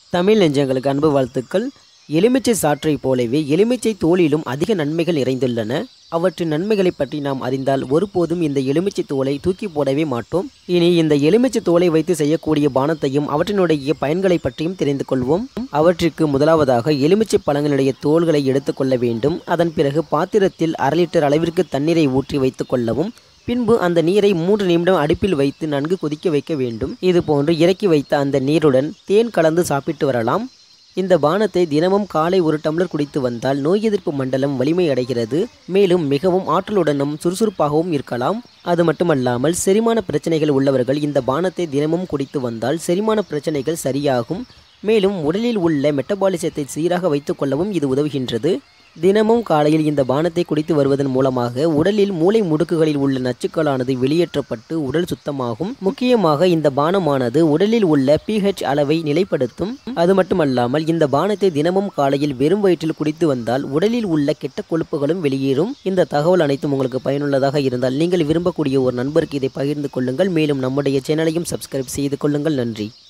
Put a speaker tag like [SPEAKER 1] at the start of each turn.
[SPEAKER 1] தமிழ் நெஞ்சங்களுக்கு அன்பு வாழ்த்துக்கள் எலுமிச்சை சாற்றை போலவே எலுமிச்சை தோலிலும் அதிக நன்மைகள் நிறைந்துள்ளன அவற்றின் நன்மைகளை பற்றி நாம் அறிந்தால் ஒருபோதும் இந்த எலுமிச்சை தோலை தூக்கி போடவே மாட்டோம் இனி இந்த எலுமிச்சை தோலை வைத்து செய்யக்கூடிய பானத்தையும் அவற்றினுடைய பயன்களை பற்றியும் தெரிந்து கொள்வோம் அவற்றிற்கு முதலாவதாக எலுமிச்சை பழங்களுடைய தோல்களை எடுத்துக்கொள்ள வேண்டும் அதன் பிறகு பாத்திரத்தில் அரை லிட்டர் அளவிற்கு தண்ணீரை ஊற்றி வைத்துக் கொள்ளவும் பின்பு அந்த நீரை மூன்று நிமிடம் அடுப்பில் வைத்து நன்கு கொதிக்க வைக்க வேண்டும் இது போன்று இறக்கி வைத்த அந்த நீருடன் தேன் கலந்து சாப்பிட்டு வரலாம் இந்த பானத்தை தினமும் காலை ஒரு டம்ளர் குடித்து வந்தால் நோய் எதிர்ப்பு மண்டலம் வலிமை அடைகிறது மேலும் மிகவும் ஆற்றலுடனும் சுறுசுறுப்பாகவும் இருக்கலாம் அது மட்டுமல்லாமல் செரிமான பிரச்சனைகள் உள்ளவர்கள் இந்த பானத்தை தினமும் குடித்து வந்தால் செரிமான பிரச்சனைகள் சரியாகும் மேலும் உடலில் உள்ள மெட்டபாலிசத்தை சீராக வைத்துக் கொள்ளவும் இது உதவுகின்றது தினமும் காலையில் இந்த பானத்தை குடித்து வருவதன் மூலமாக உடலில் மூளை முடுக்குகளில் உள்ள நச்சுக்களானது வெளியேற்றப்பட்டு உடல் சுத்தமாகும் முக்கியமாக இந்த பானமானது உடலில் உள்ள pH அளவை நிலைப்படுத்தும் அது மட்டுமல்லாமல் இந்த பானத்தை தினமும் காலையில் வெறும் வயிற்றில் குடித்து வந்தால் உடலில் உள்ள கெட்ட கொழுப்புகளும் வெளியேறும் இந்த தகவல் அனைத்தும் உங்களுக்கு பயனுள்ளதாக இருந்தால் நீங்கள் விரும்பக்கூடிய ஒரு நண்பருக்கு இதை பகிர்ந்து கொள்ளுங்கள் மேலும் நம்முடைய சேனலையும் சப்ஸ்கிரைப் செய்து கொள்ளுங்கள் நன்றி